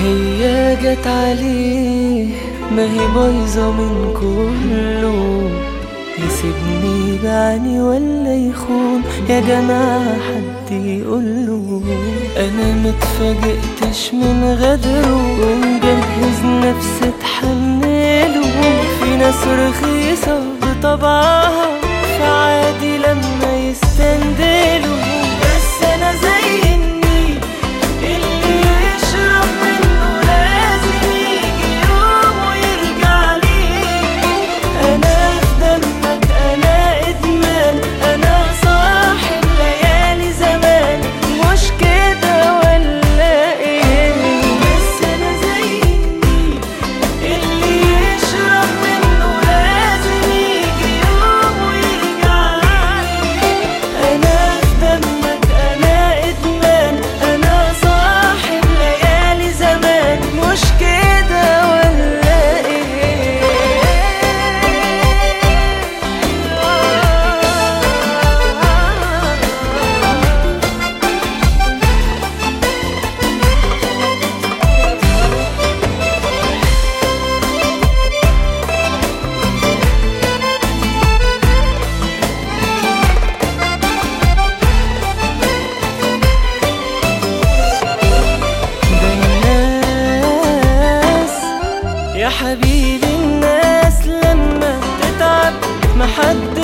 هي جت عليه ما هي بايظة من كله يسيبني بعني ولا يخون يا جماعة حد يقوله أنا متفاجئتش من غدره ومجهز نفسي اتحمله في ناس رخيصة بطبعها فعادي لما يستندلوا بس أنا زي النيل اللي يشرب منه لازم يجي يوم ويرجع ليه أنا في دمك أنا إدمان أنا صاحب ليالي زمان مش كده ولا إيه بس أنا زي النيل اللي يشرب منه لازم يجي يوم ويرجع ليه أنا في دمك أنا إدمان أنا صاحب ليالي زمان مش كده ولا إيه ده الناس يا حبيبي الناس لما تتعب محد